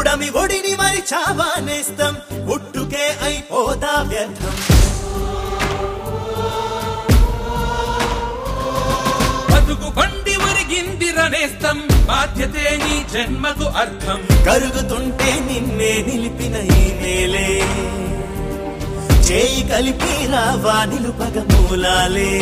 పుడమి ఒడిని మరి చావానేస్తం పుట్టుకే అయిపోదా వ్యర్థం బతుకు బండి ఒరిగిందిరనేస్తం బాధ్యతే నీ జన్మకు అర్థం కరుగుతుంటే నిన్నే నిలిపిన ఈ నేలే చేయి కలిపి రావా నిలుపగ మూలాలే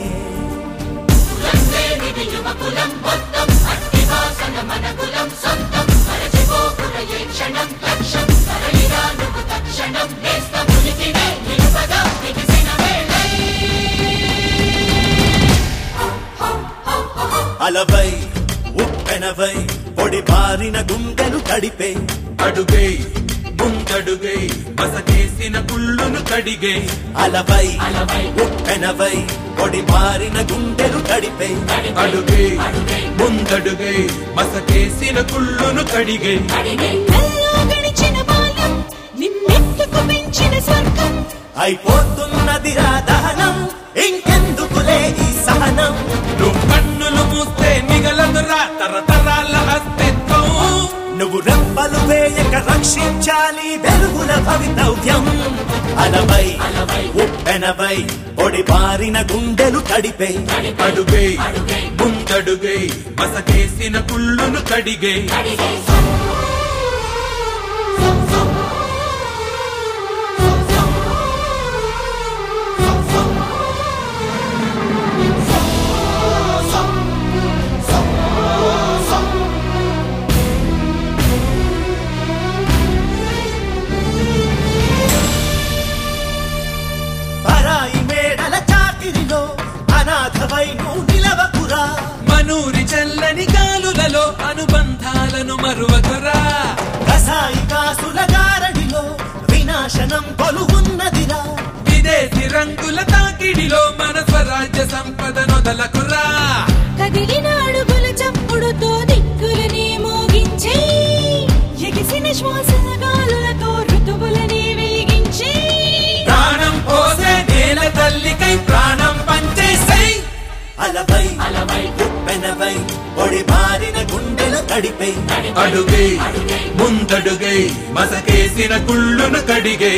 అలవై ఉప్పెనవై పొడి బారిన గుండెలు కడిపే అడుగై ముందడుగై మసకేసిన కుళ్ళును కడిగే అలవై ఉప్పెనవై పొడి బారిన గుండెలు కడిపే అడుగై ముందడుగై మసకేసిన కుళ్ళును కడిగే కల్లో గడిచిన బాల్యం నిన్నెత్తుకు పెంచిన స్వర్గం అయిపోతున్నది రా దహనం ఇంకెందుకులే ఈ సహనం నువ్వు కన్నులు మూస్తే మిగలదురా తరతరాల అస్తిత్వం నువ్వు రెప్పలు వేయక రక్షించాలి వెలుగుల భవితవ్యం అలవై ఉప్పెనవై పొడి బారిన గుండెలు కడిపే అడుగై ముందడుగై మసకేసిన కుళ్ళును కడిగే పరాయి మేడల చాకిరిలో అనాథవై నువ్వు నిలవకురా మనూరి చల్లని గాలులలో అనుబంధాలను మరువకురా కసాయి కాసుల గారడిలో వినాశనం కొలువున్నదిరా విదేశీ రంగుల తాకిడిలో మన స్వరాజ్య సంపద నొదలకురా కదిలిన అడుగుల చప్పుడుతో దిక్కులని మోగించే ఎగిసిన శ్వాసల గాలులతో ఋతువులని వెలిగించే ప్రాణం పోసే నేల తల్లికై ప్రాణం పంచేసై అలవై ఉప్పెనవై పొడి బారిన గుండెలు కడిపే అడుగై ముందడుగై మసకేసిన కుళ్ళును కడిగై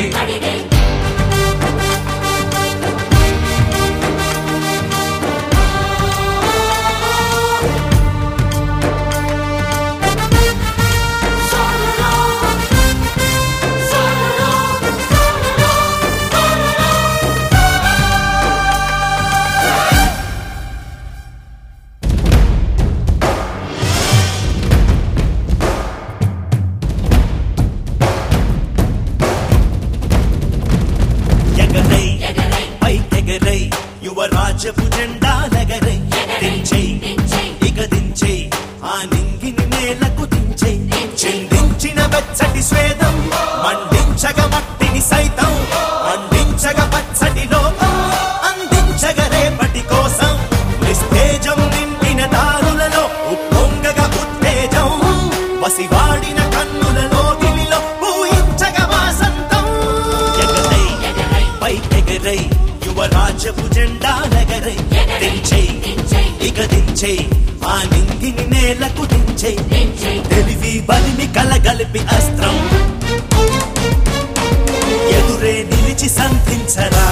ఎగరై పైకెగరై యువరాజపు జెండా నగరై దించై ఇక దించై ఆ నింగిని నేలకు దించై చిందించిన వెచ్చటి స్వేదం మండించగ మట్టిని సైతం మండించగ పచ్చటి లోకం అందించగ రేపటి కోసం నిస్తేజం నింపిన దారులలో ఉప్పొంగగ ఉత్తేజం వసివాడిన కన్నులలో గిలిలో పూయించగ వాసంతం ఎగరై పైకెగరై యువరాజపు జెండా నగరై దించై ఇక దించై ఆ నింగిని నేలకు దించై తెలివి బలిమి కలగలిపి అస్త్రం ఎదురే నిలిచి సంధించరా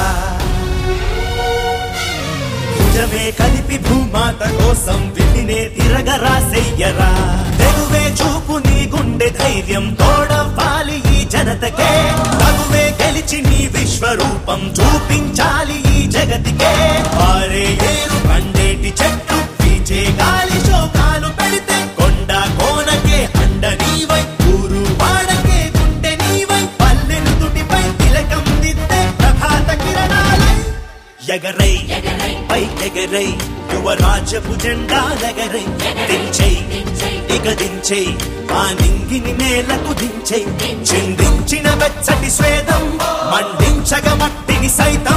భుజమే కలిపి భూమాత కోసం విధినే తిరగరా చెయ్యరా తెగువే చూపు నీ గుండె ధైర్యం తోడవ్వాలి ఈ జనతకే తగువే గెలిచి నీ విశ్వరూపం చూపించాలి ఈ జగతికే వారే ఏరు పండేటి చెట్లు పీచే గాలి శోకాలు పెడితే కొండ కోనకే అండ నీవై ఊరు వాడకే గుండె నీవై పల్లెను తుటిపై తిలకం దిద్దే ప్రభాత కిరణాలై ఎగరై పైకెగరై యువరాజపు జెండా నగరై దించై ఇక దించై ఆ నింగిని నేలకు దించై చిందించిన వెచ్చటి స్వేదం మండించగ మట్టిని సైతం